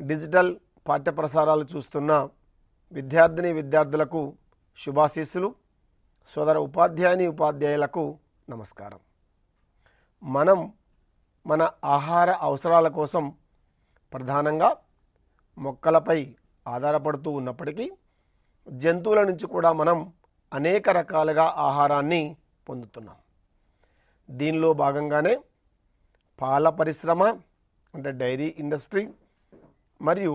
digital పాఠ్యప్రసారాలు చూస్తున్న విద్యార్థిని విద్యార్థులకు శుభాశీస్సులు సోదర ఉపాధ్యాయుని ఉపాధ్యాయులకు నమస్కారం మనం మన ఆహార అవసరాల కోసం ప్రధానంగా మొక్కలపై ఆధారపడుతూ ఉన్నప్పటికీ జంతువుల నుంచి కూడా మనం అనేక రకాలుగా ఆహారాన్ని పొందుతున్నాం దీనిలో భాగంగానే పాల పరిశ్రమ అంటే డైరీ ఇండస్ట్రీ మరియు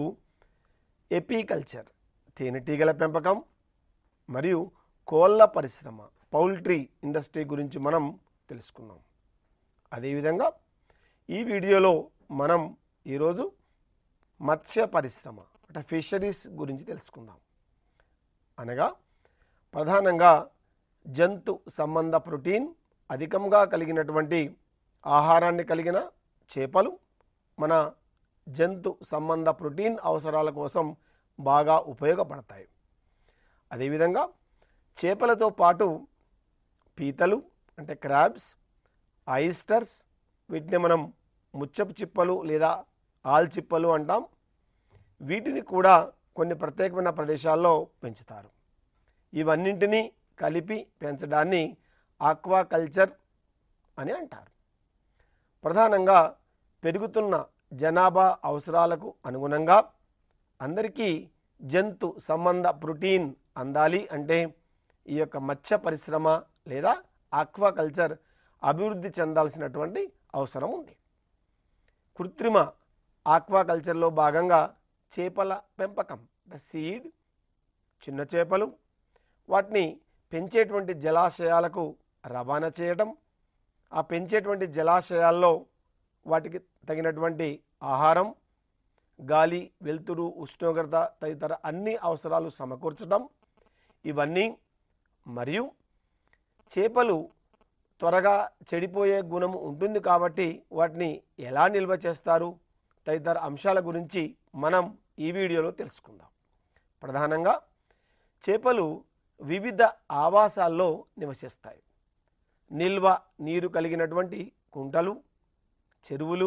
ఎపీకల్చర్ తేనెటీగల పెంపకం మరియు కోళ్ళ పరిశ్రమ పౌల్ట్రీ ఇండస్ట్రీ గురించి మనం తెలుసుకున్నాం అదేవిధంగా ఈ వీడియోలో మనం ఈరోజు మత్స్య పరిశ్రమ అంటే ఫిషరీస్ గురించి తెలుసుకుందాం అనగా ప్రధానంగా జంతు సంబంధ ప్రోటీన్ అధికంగా కలిగినటువంటి ఆహారాన్ని కలిగిన చేపలు మన జంతు సంబంధ ప్రోటీన్ అవసరాల కోసం బాగా ఉపయోగపడతాయి అదేవిధంగా చేపలతో పాటు పీతలు అంటే క్రాబ్స్ ఆయిస్టర్స్ వీటిని మనం ముచ్చపు చిప్పలు లేదా ఆల్చిప్పలు అంటాం వీటిని కూడా కొన్ని ప్రత్యేకమైన ప్రదేశాల్లో పెంచుతారు ఇవన్నింటినీ కలిపి పెంచడాన్ని ఆక్వాకల్చర్ అని అంటారు ప్రధానంగా పెరుగుతున్న జనాభా అవసరాలకు అనుగుణంగా అందరికీ జంతు సంబంధ ప్రోటీన్ అందాలి అంటే ఈ యొక్క మత్స్య పరిశ్రమ లేదా ఆక్వాకల్చర్ అభివృద్ధి చెందాల్సినటువంటి అవసరం ఉంది కృత్రిమ ఆక్వాకల్చర్లో భాగంగా చేపల పెంపకం సీడ్ చిన్న చేపలు వాటిని పెంచేటువంటి జలాశయాలకు రవాణా చేయడం ఆ పెంచేటువంటి జలాశయాల్లో వాటికి తగినటువంటి ఆహారం గాలి వెలుతురు ఉష్ణోగ్రత తదితర అన్ని అవసరాలు సమకూర్చడం ఇవన్నీ మరియు చేపలు త్వరగా చెడిపోయే గుణం ఉంటుంది కాబట్టి వాటిని ఎలా నిల్వ చేస్తారు తదితర అంశాల గురించి మనం ఈ వీడియోలో తెలుసుకుందాం ప్రధానంగా చేపలు వివిధ ఆవాసాల్లో నివసిస్తాయి నిల్వ నీరు కలిగినటువంటి కుంటలు చెరువులు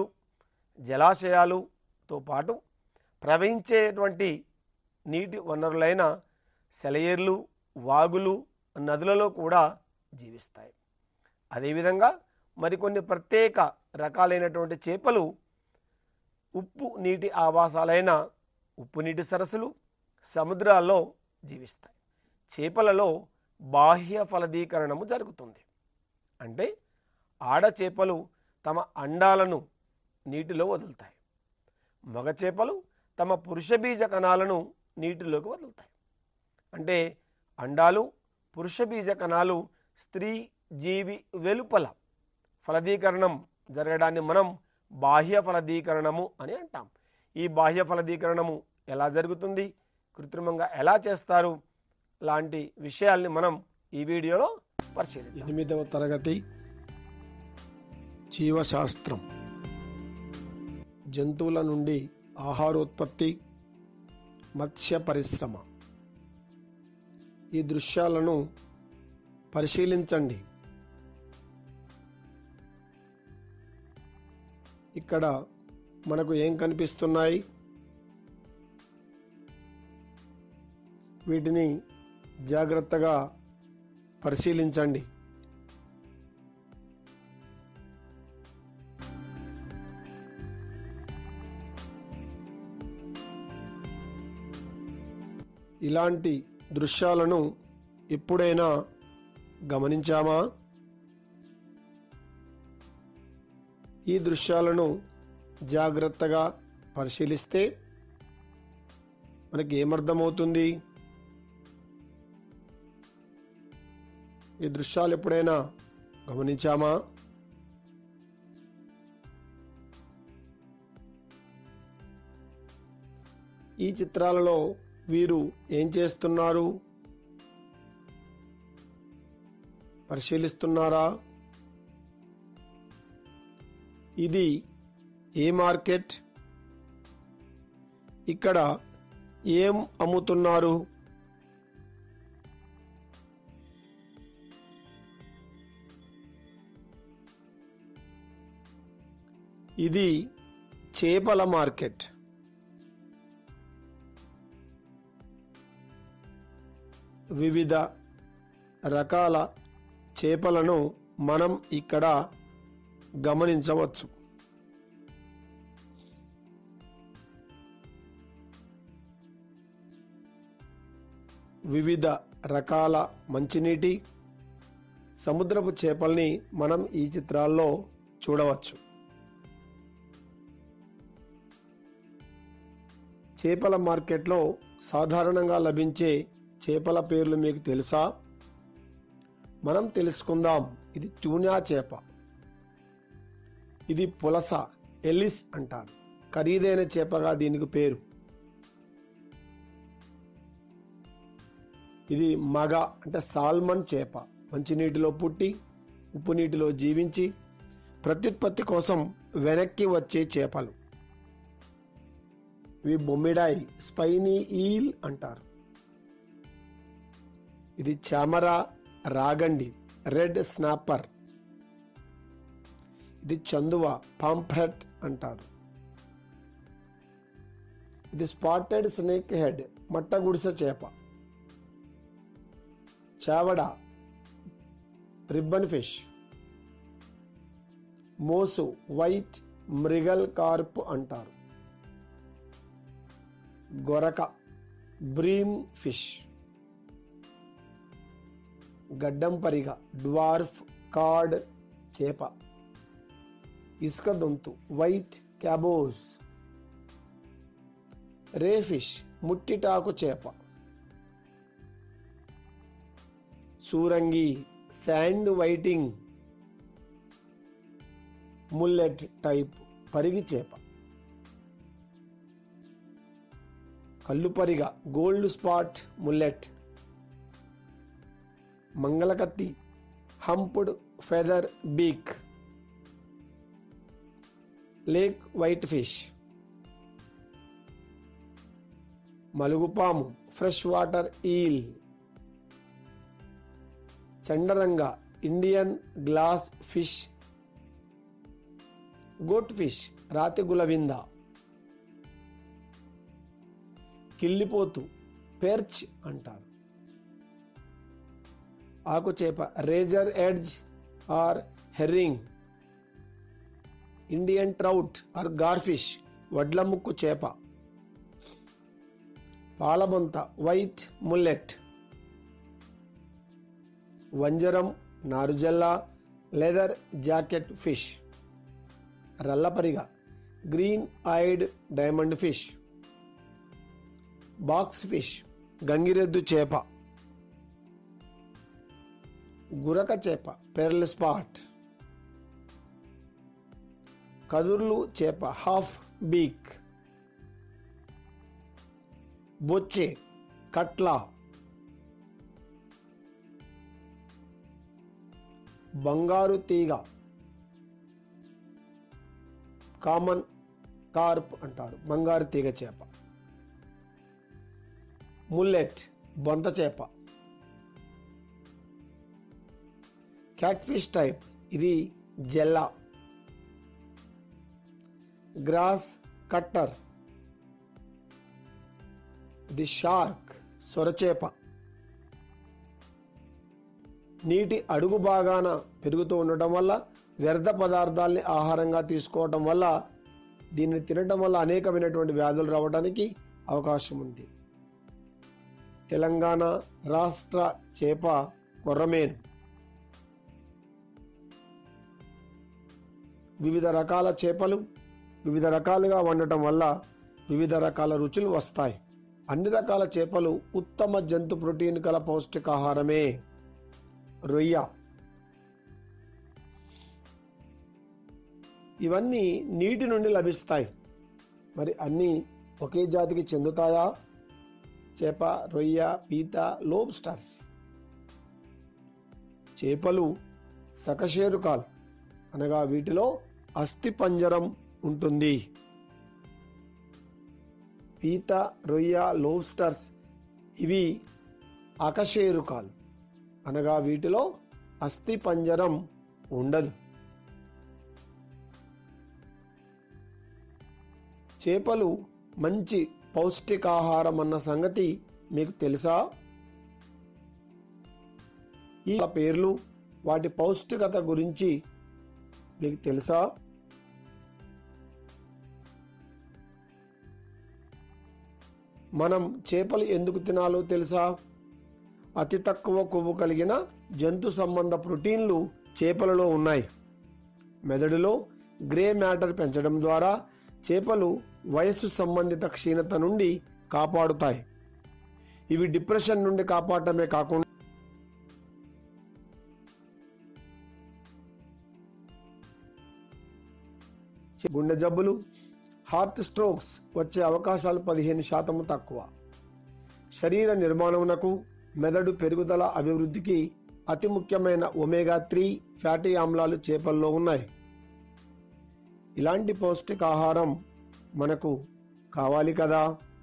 జలాశయాలుతో పాటు ప్రవహించేటువంటి నీటి వనరులైన సెలయేర్లు వాగులు నదులలో కూడా జీవిస్తాయి అదేవిధంగా మరికొన్ని ప్రత్యేక రకాలైనటువంటి చేపలు ఉప్పు నీటి ఆవాసాలైన ఉప్పు నీటి సరస్సులు సముద్రాల్లో జీవిస్తాయి చేపలలో బాహ్య ఫలదీకరణము జరుగుతుంది అంటే ఆడ చేపలు తమ అండాలను నీటిలో వదులుతాయి మగ చేపలు తమ పురుషబీజ కణాలను నీటిలోకి వదులుతాయి అంటే అండాలు పురుషబీజ కణాలు స్త్రీ జీవి వెలుపల ఫలదీకరణం జరగడాన్ని మనం బాహ్య ఫలదీకరణము అని అంటాం ఈ బాహ్య ఫలదీకరణము ఎలా జరుగుతుంది కృత్రిమంగా ఎలా చేస్తారు లాంటి విషయాల్ని మనం ఈ వీడియోలో పరిశీలిద్దాం ఎనిమిదవ తరగతి జీవశాస్త్రం జంతువుల నుండి ఆహారోత్పత్తి మత్స్య పరిశ్రమ ఈ దృశ్యాలను పరిశీలించండి ఇక్కడ మనకు ఏం కనిపిస్తున్నాయి వీటిని జాగ్రత్తగా పరిశీలించండి ఇలాంటి దృశ్యాలను ఎప్పుడైనా గమనించామా ఈ దృశ్యాలను జాగ్రత్తగా పరిశీలిస్తే మనకి ఏమర్థమవుతుంది ఈ దృశ్యాలు ఎప్పుడైనా గమనించామా ఈ చిత్రాలలో వీరు ఏం చేస్తున్నారు పరిశీలిస్తున్నారా ఇది ఏ మార్కెట్ ఇక్కడ ఏం అమ్ముతున్నారు ఇది చేపల మార్కెట్ వివిధ రకాల చేపలను మనం ఇక్కడ గమనించవచ్చు వివిధ రకాల మంచినీటి సముద్రపు చేపల్ని మనం ఈ చిత్రాల్లో చూడవచ్చు చేపల మార్కెట్లో సాధారణంగా లభించే చేపల పేర్లు మీకు తెలుసా మనం తెలుసుకుందాం ఇది ట్యూనా చేప ఇది పులస ఎలిస్ అంటారు ఖరీదైన చేపగా దీనికి పేరు ఇది మగ అంటే సాల్మన్ చేప మంచినీటిలో పుట్టి ఉప్పు నీటిలో జీవించి ప్రత్యుత్పత్తి కోసం వెనక్కి వచ్చే చేపలు ఇవి బొమ్మిడాయి స్పైనీ ఈల్ అంటారు ఇది చామర రాగండి రెడ్ స్నాపర్ ఇది చందువ పాంఫ్రెట్ అంటారు ఇది స్పాటెడ్ స్నేక్ హెడ్ మట్టగుడిసె చేప చావడ రిబ్బన్ ఫిష్ మోసు వైట్ మృగల్ కార్ప్ అంటారు గొరక బ్రీమ్ ఫిష్ గడ్డం పరిగ డ్వార్ఫ్ కార్డ్ చేప ఇసుక దొంతు వైట్ క్యాబోస్ రే ఫిష్ ముట్టిటాకు చేప సూరంగి శాండ్ వైటింగ్ ముల్లెట్ టైప్ పరిగి చేప కల్లుపరిగ గోల్డ్ స్పాట్ ముల్లెట్ మంగళకత్తి humped feather beak lake white fish మలుగుపాము ఫ్రెష్ వాటర్ ఈల్ చండరంగ Indian glass fish goat fish రాతి గులవింద కిల్లిపోతు పెర్చ్ అంటారు ఆకుచేప razor edge or herring Indian trout or garfish వడ్ల ముక్కు చేప పాలబొంత వైట్ ముల్లెట్ వంజరం నారుజల్ల లెదర్ జాకెట్ ఫిష్ రల్లపరిగ green eyed diamond fish box fish గంగిరెద్దు చేప గురక చేప పెర్ల్ స్పాట్ కదుర్లు చేప హాఫ్ బీక్ బొచ్చే కట్లా బంగారు తీగ కామన్ కార్ప్ అంటారు బంగారు తీగ చేప ముల్లెట్ బొంత చేప క్యాట్ఫిష్ టైప్ ఇది జెల్లా గ్రాస్ కట్టర్ ఇది షార్క్ సొరచేప నీటి అడుగు భాగాన పెరుగుతూ ఉండటం వల్ల వ్యర్థ పదార్థాలని ఆహారంగా తీసుకోవటం వల్ల దీన్ని తినటం వల్ల అనేకమైనటువంటి వ్యాధులు రావడానికి అవకాశం ఉంది తెలంగాణ రాష్ట్ర చేప కొర్రమేను వివిధ రకాల చేపలు వివిధ రకాలుగా వండటం వల్ల వివిధ రకాల రుచులు వస్తాయి అన్ని రకాల చేపలు ఉత్తమ జంతు ప్రోటీన్ గల పౌష్టికాహారమే రొయ్య ఇవన్నీ నీటి నుండి లభిస్తాయి మరి అన్నీ ఒకే జాతికి చెందుతాయా చేప రొయ్య పీత లోబ్స్టర్స్ చేపలు సకశేరుకాలు అనగా వీటిలో అస్థి పంజరం ఉంటుంది పీత రొయ్య లోబ్స్టర్స్ ఇవి అకశేరుకాలు అనగా వీటిలో అస్థి పంజరం ఉండదు చేపలు మంచి పౌష్టికాహారం అన్న సంగతి మీకు తెలుసా ఈ పేర్లు వాటి పౌష్టికత గురించి మీకు తెలుసా మనం చేపలు ఎందుకు తినాలో తెలుసా అతి తక్కువ కొవ్వు కలిగిన జంతు సంబంధ ప్రోటీన్లు చేపలలో ఉన్నాయి మెదడులో గ్రే మ్యాటర్ పెంచడం ద్వారా చేపలు వయస్సు సంబంధిత క్షీణత నుండి కాపాడుతాయి ఇవి డిప్రెషన్ నుండి కాపాడటమే కాకుండా గుండె జబ్బులు హార్ట్ స్ట్రోక్స్ వచ్చే అవకాశాలు పదిహేను శాతం తక్కువ శరీర నిర్మాణమునకు మెదడు పెరుగుదల అభివృద్ధికి అతి ముఖ్యమైన ఒమేగా త్రీ ఫ్యాటీ ఆమ్లాలు చేపల్లో ఉన్నాయి ఇలాంటి పౌష్టికాహారం మనకు కావాలి కదా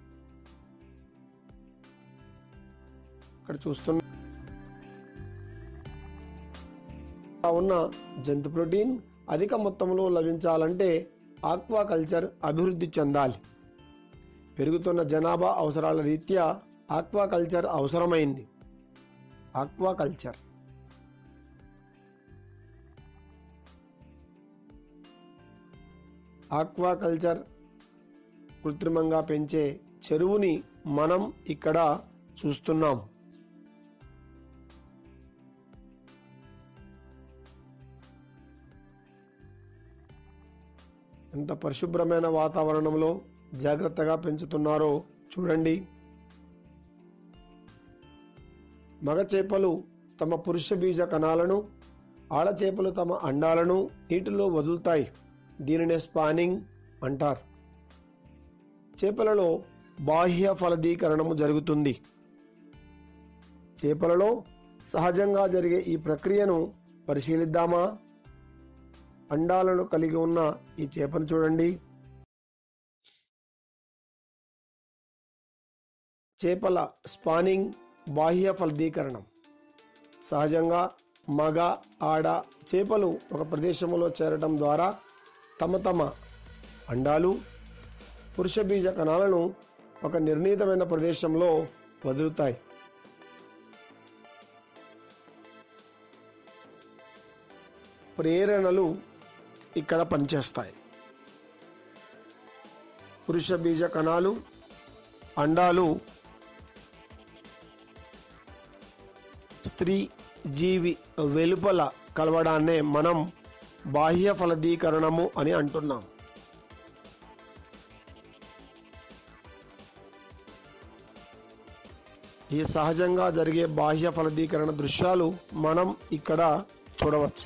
ఇక్కడ చూస్తున్న ఉన్న జంతు ప్రోటీన్ అధిక మొత్తంలో లభించాలంటే ఆక్వాకల్చర్ అభివృద్ధి చెందాలి పెరుగుతున్న జనాభా అవసరాల రీత్యా ఆక్వాకల్చర్ అవసరమైంది ఆక్వాకల్చర్ ఆక్వాకల్చర్ కృత్రిమంగా పెంచే చెరువుని మనం ఇక్కడ చూస్తున్నాం ఎంత పరిశుభ్రమైన వాతావరణంలో జాగ్రత్తగా పెంచుతున్నారో చూడండి మగ చేపలు తమ పురుష బీజ కణాలను ఆడ చేపలు తమ అండాలను నీటిలో వదులుతాయి దీనినే స్పానింగ్ అంటారు చేపలలో బాహ్య ఫలదీకరణము జరుగుతుంది చేపలలో సహజంగా జరిగే ఈ ప్రక్రియను పరిశీలిద్దామా అండాలను కలిగి ఉన్న ఈ చేపను చూడండి చేపల స్పానింగ్ బాహ్య ఫలదీకరణం సహజంగా మగ ఆడ చేపలు ఒక ప్రదేశంలో చేరడం ద్వారా తమ తమ అండాలు పురుష బీజ కణాలను ఒక నిర్ణీతమైన ప్రదేశంలో వదులుతాయి ప్రేరణలు ఇక్కడ పనిచేస్తాయి పురుష బీజ కణాలు అండాలు స్త్రీ జీవి వెలుపల కలవడాన్నే మనం బాహ్య ఫలదీకరణము అని అంటున్నాం ఈ సహజంగా జరిగే బాహ్య ఫలదీకరణ దృశ్యాలు మనం ఇక్కడ చూడవచ్చు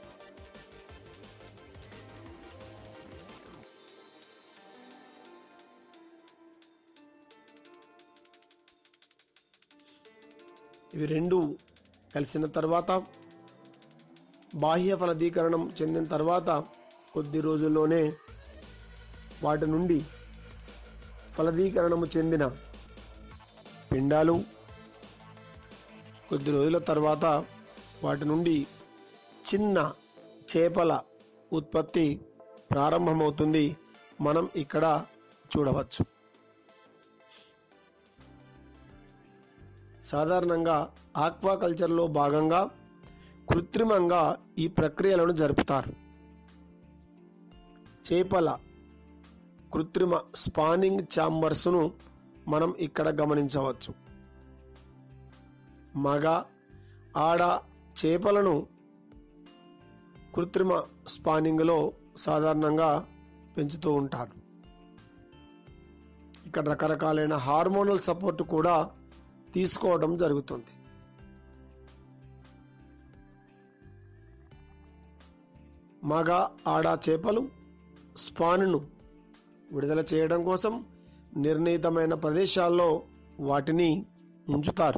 ఇవి రెండు కలిసిన తర్వాత బాహ్య ఫలదీకరణం చెందిన తర్వాత కొద్ది రోజుల్లోనే వాటి నుండి ఫలదీకరణము చెందిన పిండాలు కొద్ది రోజుల తర్వాత వాటి నుండి చిన్న చేపల ఉత్పత్తి ప్రారంభమవుతుంది మనం ఇక్కడ చూడవచ్చు సాధారణంగా ఆక్వాకల్చర్లో భాగంగా కృత్రిమంగా ఈ ప్రక్రియలను జరుపుతారు చేపల కృత్రిమ స్పానింగ్ ఛాంబర్స్ను మనం ఇక్కడ గమనించవచ్చు మగ ఆడ చేపలను కృత్రిమ స్పానింగ్లో సాధారణంగా పెంచుతూ ఉంటారు ఇక్కడ రకరకాలైన హార్మోనల్ సపోర్ట్ కూడా తీసుకోవడం జరుగుతుంది మగ ఆడ చేపలు స్పాన్ను విడుదల చేయడం కోసం నిర్ణీతమైన ప్రదేశాల్లో వాటిని ఉంచుతారు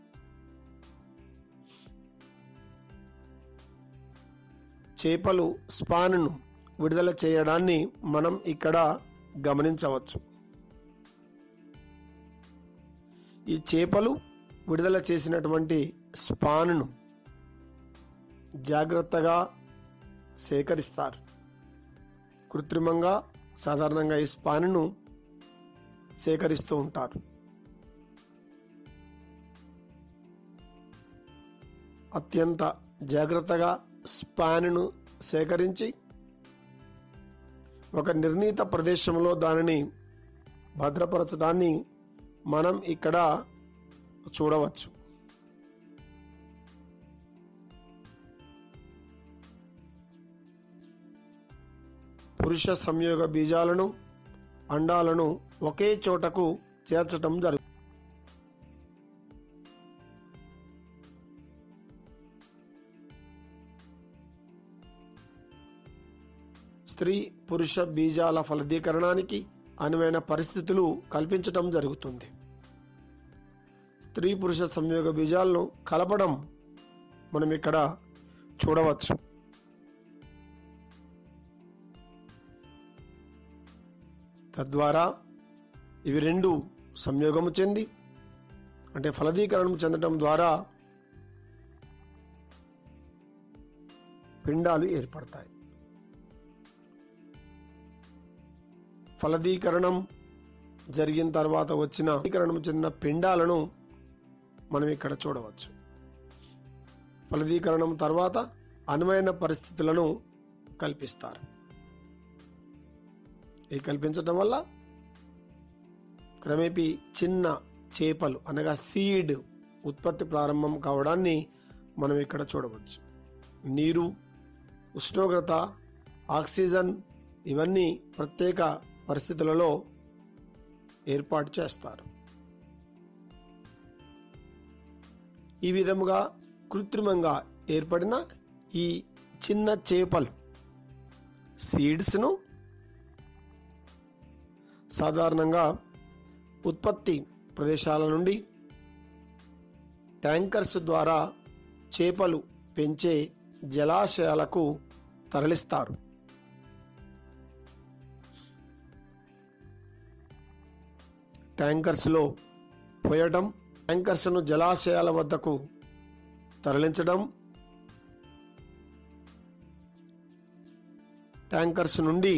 చేపలు స్పాన్ను విడుదల చేయడాన్ని మనం ఇక్కడ గమనించవచ్చు ఈ చేపలు విడుదల చేసినటువంటి స్పాన్ను జాగ్రత్తగా సేకరిస్తారు కృత్రిమంగా సాధారణంగా ఈ స్పాన్ను సేకరిస్తూ ఉంటారు అత్యంత జాగ్రత్తగా స్పాన్ను సేకరించి ఒక నిర్ణీత ప్రదేశంలో దానిని భద్రపరచడాన్ని మనం ఇక్కడ చూడవచ్చు పురుష సంయోగ బీజాలను అండాలను ఒకే చోటకు చేర్చటం జరుగుతుంది స్త్రీ పురుష బీజాల ఫలదీకరణానికి అనువైన పరిస్థితులు కల్పించటం జరుగుతుంది స్త్రీ పురుష సంయోగ బీజాలను కలపడం మనం ఇక్కడ చూడవచ్చు తద్వారా ఇవి రెండు సంయోగము చెంది అంటే ఫలదీకరణం చెందటం ద్వారా పిండాలు ఏర్పడతాయి ఫలదీకరణం జరిగిన తర్వాత వచ్చిన ఫలదీకరణం చెందిన పిండాలను మనం ఇక్కడ చూడవచ్చు ఫలదీకరణం తర్వాత అనువైన పరిస్థితులను కల్పిస్తారు ఈ కల్పించటం వల్ల క్రమేపీ చిన్న చేపలు అనగా సీడ్ ఉత్పత్తి ప్రారంభం కావడాన్ని మనం ఇక్కడ చూడవచ్చు నీరు ఉష్ణోగ్రత ఆక్సిజన్ ఇవన్నీ ప్రత్యేక పరిస్థితులలో ఏర్పాటు చేస్తారు ఈ విధముగా కృత్రిమంగా ఏర్పడిన ఈ చిన్న చేపలు సీడ్స్ను సాధారణంగా ఉత్పత్తి ప్రదేశాల నుండి ట్యాంకర్స్ ద్వారా చేపలు పెంచే జలాశయాలకు తరలిస్తారు ట్యాంకర్స్లో పోయడం ట్యాంకర్స్ను జలాశయాల వద్దకు తరలించడం ట్యాంకర్స్ నుండి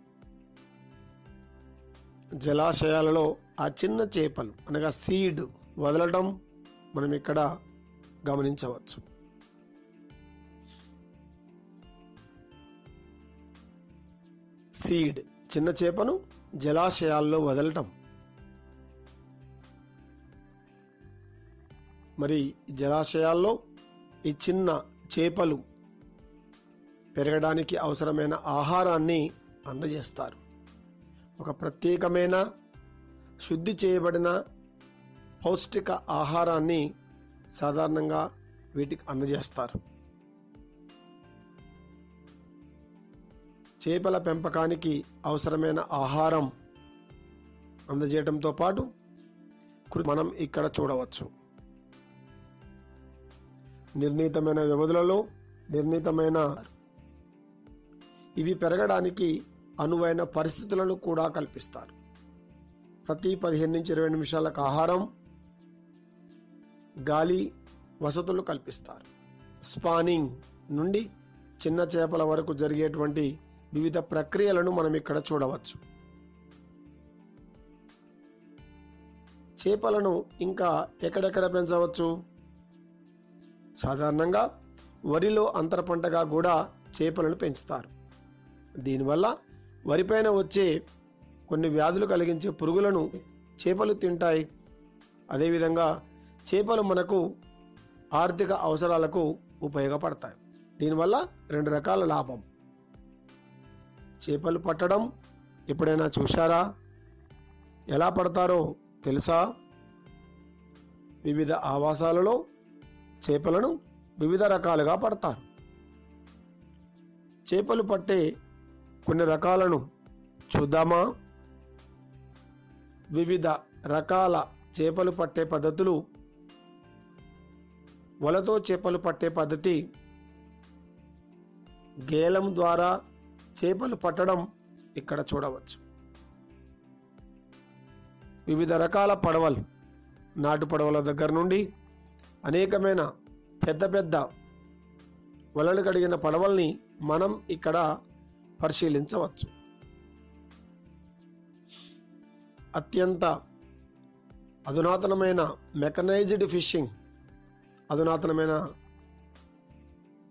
జలాశయాలలో ఆ చిన్న చేపలు అనగా సీడ్ వదలడం మనం ఇక్కడ గమనించవచ్చు సీడ్ చిన్న చేపను జలాశయాల్లో వదలటం మరి ఈ జలాశయాల్లో ఈ చిన్న చేపలు పెరగడానికి అవసరమైన ఆహారాన్ని అందజేస్తారు ఒక ప్రత్యేకమైన శుద్ధి చేయబడిన పౌష్టిక ఆహారాన్ని సాధారణంగా వీటికి అందజేస్తారు చేపల పెంపకానికి అవసరమైన ఆహారం అందజేయడంతో పాటు కృ- మనం ఇక్కడ చూడవచ్చు నిర్ణీతమైన వ్యవధులలో నిర్ణీతమైన ఇవి పెరగడానికి అనువైన పరిస్థితులను కూడా కల్పిస్తారు ప్రతి పదిహేను నుంచి ఇరవై నిమిషాలకు ఆహారం గాలి వసతులు కల్పిస్తారు స్పానింగ్ నుండి చిన్న చేపల వరకు జరిగేటువంటి వివిధ ప్రక్రియలను మనం ఇక్కడ చూడవచ్చు చేపలను ఇంకా ఎక్కడెక్కడ పెంచవచ్చు సాధారణంగా వరిలో అంతర పంటగా కూడా చేపలను పెంచుతారు దీనివల్ల వరిపైన వచ్చే కొన్ని వ్యాధులు కలిగించే పురుగులను చేపలు తింటాయి అదేవిధంగా చేపలు మనకు ఆర్థిక అవసరాలకు ఉపయోగపడతాయి దీనివల్ల రెండు రకాల లాభం చేపలు పట్టడం ఎప్పుడైనా చూశారా ఎలా పడతారో తెలుసా వివిధ ఆవాసాలలో చేపలను వివిధ రకాలుగా పడతారు చేపలు పట్టే కొన్ని రకాలను చూద్దామా వివిధ రకాల చేపలు పట్టే పద్ధతులు వలతో చేపలు పట్టే పద్ధతి గేలం ద్వారా చేపలు పట్టడం ఇక్కడ చూడవచ్చు వివిధ రకాల పడవలు నాటు పడవల దగ్గర నుండి అనేకమైన పెద్ద పెద్ద వలలు కడిగిన పడవల్ని మనం ఇక్కడ పరిశీలించవచ్చు అత్యంత అధునాతనమైన మెకనైజ్డ్ ఫిషింగ్ అధునాతనమైన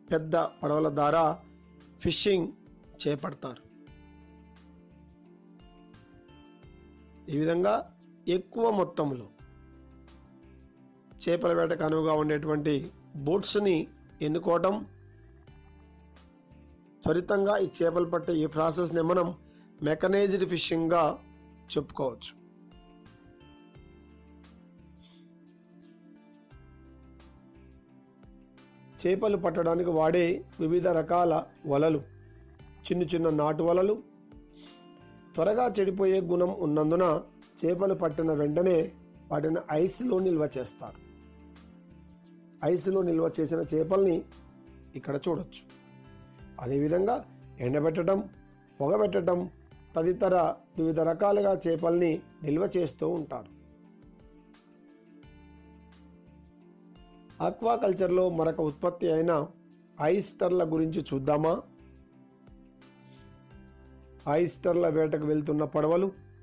పెద్ద పడవల ద్వారా ఫిషింగ్ చేపడతారు ఈ విధంగా ఎక్కువ మొత్తంలో చేపల వేటకు అనువుగా ఉండేటువంటి బోట్స్ని ఎన్నుకోవటం త్వరితంగా ఈ చేపలు పట్టే ఈ ప్రాసెస్ని మనం మెకనైజ్డ్ ఫిషింగ్గా చెప్పుకోవచ్చు చేపలు పట్టడానికి వాడే వివిధ రకాల వలలు చిన్న చిన్న నాటు వలలు త్వరగా చెడిపోయే గుణం ఉన్నందున చేపలు పట్టిన వెంటనే వాటిని ఐస్లో నిల్వ చేస్తారు ఐస్లో నిల్వ చేసిన చేపల్ని ఇక్కడ చూడొచ్చు అదేవిధంగా ఎండబెట్టడం పొగబెట్టడం తదితర వివిధ రకాలుగా చేపల్ని నిల్వ చేస్తూ ఉంటారు ఆక్వాకల్చర్లో మరొక ఉత్పత్తి అయిన ఆయిస్టర్ల గురించి చూద్దామా ఆయిస్టర్ల వేటకు వెళ్తున్న పడవలు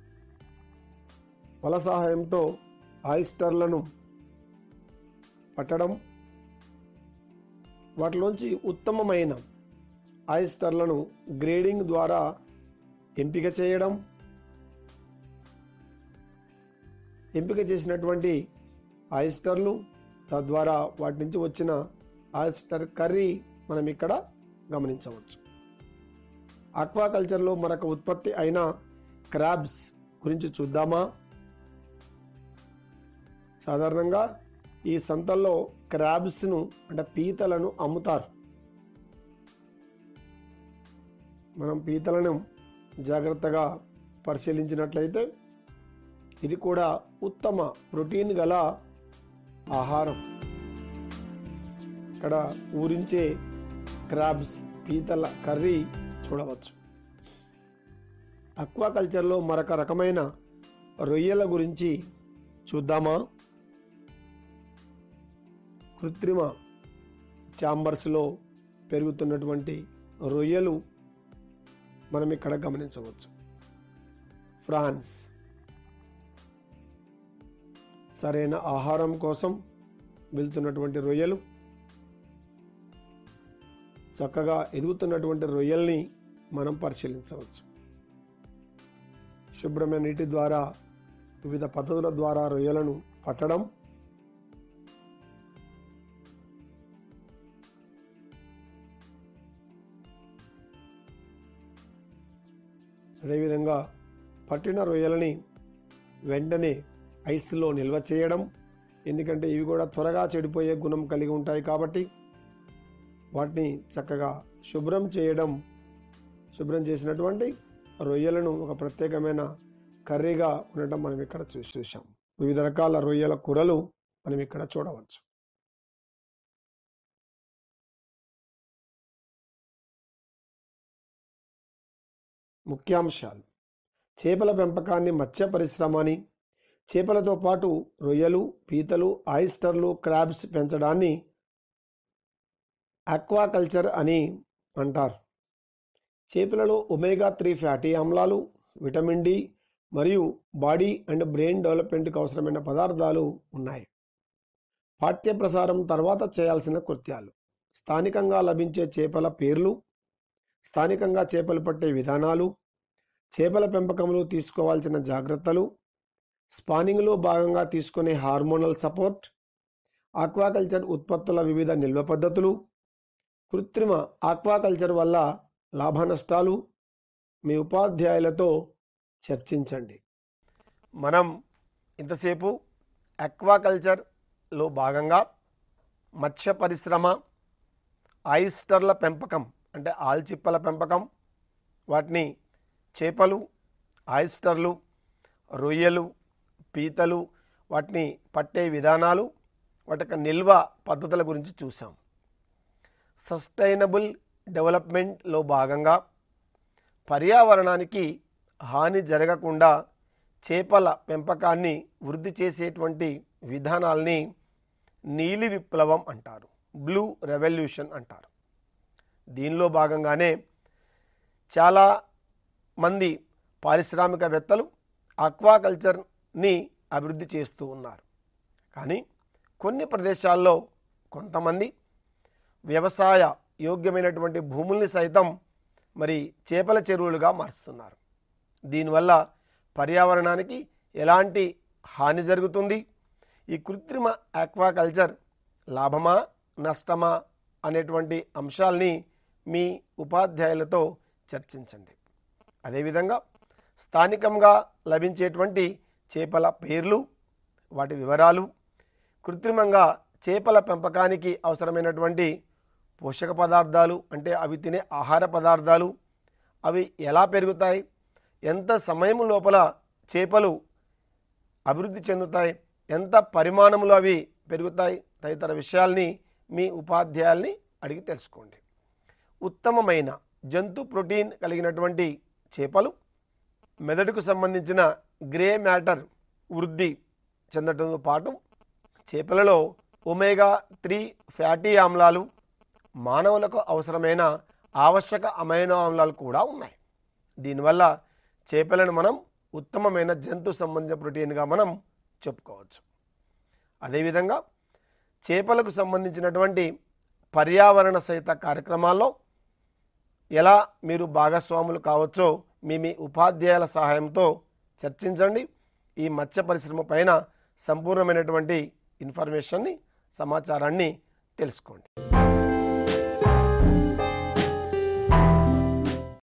వల సహాయంతో ఆయిస్టర్లను పట్టడం వాటిలోంచి ఉత్తమమైన ఆయిస్టర్లను గ్రేడింగ్ ద్వారా ఎంపిక చేయడం ఎంపిక చేసినటువంటి ఆయిస్టర్లు తద్వారా వాటి నుంచి వచ్చిన ఆయిస్టర్ కర్రీ మనం ఇక్కడ గమనించవచ్చు ఆక్వాకల్చర్లో మరొక ఉత్పత్తి అయిన క్రాబ్స్ గురించి చూద్దామా సాధారణంగా ఈ సంతల్లో క్రాబ్స్ను అంటే పీతలను అమ్ముతారు మనం పీతలను జాగ్రత్తగా పరిశీలించినట్లయితే ఇది కూడా ఉత్తమ ప్రోటీన్ గల ఆహారం ఇక్కడ ఊరించే క్రాబ్స్ పీతల కర్రీ చూడవచ్చు అక్వాకల్చర్లో మరొక రకమైన రొయ్యల గురించి చూద్దామా కృత్రిమ ఛాంబర్స్లో పెరుగుతున్నటువంటి రొయ్యలు మనం ఇక్కడ గమనించవచ్చు ఫ్రాన్స్ సరైన ఆహారం కోసం వెళ్తున్నటువంటి రొయ్యలు చక్కగా ఎదుగుతున్నటువంటి రొయ్యల్ని మనం పరిశీలించవచ్చు శుభ్రమైన నీటి ద్వారా వివిధ పద్ధతుల ద్వారా రొయ్యలను పట్టడం అదేవిధంగా పట్టిన రొయ్యలని వెంటనే ఐస్లో నిల్వ చేయడం ఎందుకంటే ఇవి కూడా త్వరగా చెడిపోయే గుణం కలిగి ఉంటాయి కాబట్టి వాటిని చక్కగా శుభ్రం చేయడం శుభ్రం చేసినటువంటి రొయ్యలను ఒక ప్రత్యేకమైన కర్రీగా ఉండటం మనం ఇక్కడ చూసి చూసాం వివిధ రకాల రొయ్యల కూరలు మనం ఇక్కడ చూడవచ్చు ముఖ్యాంశాలు చేపల పెంపకాన్ని మత్స్య పరిశ్రమ అని చేపలతో పాటు రొయ్యలు పీతలు ఆయిస్టర్లు క్రాబ్స్ పెంచడాన్ని ఆక్వాకల్చర్ అని అంటారు చేపలలో ఒమేగా త్రీ ఫ్యాటీ ఆమ్లాలు విటమిన్ డి మరియు బాడీ అండ్ బ్రెయిన్ డెవలప్మెంట్కి అవసరమైన పదార్థాలు ఉన్నాయి పాఠ్య ప్రసారం తర్వాత చేయాల్సిన కృత్యాలు స్థానికంగా లభించే చేపల పేర్లు స్థానికంగా చేపలు పట్టే విధానాలు చేపల పెంపకంలో తీసుకోవాల్సిన జాగ్రత్తలు స్పానింగ్లో భాగంగా తీసుకునే హార్మోనల్ సపోర్ట్ ఆక్వాకల్చర్ ఉత్పత్తుల వివిధ నిల్వ పద్ధతులు కృత్రిమ ఆక్వాకల్చర్ వల్ల లాభ నష్టాలు మీ ఉపాధ్యాయులతో చర్చించండి మనం ఇంతసేపు అక్వాకల్చర్లో భాగంగా మత్స్య పరిశ్రమ ఆయిస్టర్ల పెంపకం అంటే ఆల్చిప్పల పెంపకం వాటిని చేపలు ఆయిస్టర్లు రొయ్యలు పీతలు వాటిని పట్టే విధానాలు వాటి యొక్క నిల్వ పద్ధతుల గురించి చూసాం సస్టైనబుల్ డెవలప్మెంట్లో భాగంగా పర్యావరణానికి హాని జరగకుండా చేపల పెంపకాన్ని వృద్ధి చేసేటువంటి విధానాల్ని నీలి విప్లవం అంటారు బ్లూ రెవల్యూషన్ అంటారు దీనిలో భాగంగానే చాలా మంది పారిశ్రామికవేత్తలు ఆక్వాకల్చర్ని అభివృద్ధి చేస్తూ ఉన్నారు కానీ కొన్ని ప్రదేశాల్లో కొంతమంది వ్యవసాయ యోగ్యమైనటువంటి భూముల్ని సైతం మరి చేపల చెరువులుగా మారుస్తున్నారు దీనివల్ల పర్యావరణానికి ఎలాంటి హాని జరుగుతుంది ఈ కృత్రిమ ఆక్వాకల్చర్ లాభమా నష్టమా అనేటువంటి అంశాల్ని మీ ఉపాధ్యాయులతో చర్చించండి అదేవిధంగా స్థానికంగా లభించేటువంటి చేపల పేర్లు వాటి వివరాలు కృత్రిమంగా చేపల పెంపకానికి అవసరమైనటువంటి పోషక పదార్థాలు అంటే అవి తినే ఆహార పదార్థాలు అవి ఎలా పెరుగుతాయి ఎంత సమయం లోపల చేపలు అభివృద్ధి చెందుతాయి ఎంత పరిమాణంలో అవి పెరుగుతాయి తదితర విషయాల్ని మీ ఉపాధ్యాయుల్ని అడిగి తెలుసుకోండి ఉత్తమమైన జంతు ప్రోటీన్ కలిగినటువంటి చేపలు మెదడుకు సంబంధించిన గ్రే మ్యాటర్ వృద్ధి చెందడంతో పాటు చేపలలో ఒమేగా త్రీ ఫ్యాటీ ఆమ్లాలు మానవులకు అవసరమైన ఆవశ్యక అమైనో ఆమ్లాలు కూడా ఉన్నాయి దీనివల్ల చేపలను మనం ఉత్తమమైన జంతు సంబంధ ప్రోటీన్గా మనం చెప్పుకోవచ్చు అదేవిధంగా చేపలకు సంబంధించినటువంటి పర్యావరణ సహిత కార్యక్రమాల్లో ఎలా మీరు భాగస్వాములు కావచ్చో మీ మీ ఉపాధ్యాయుల సహాయంతో చర్చించండి ఈ మత్స్య పరిశ్రమ పైన సంపూర్ణమైనటువంటి ఇన్ఫర్మేషన్ని సమాచారాన్ని తెలుసుకోండి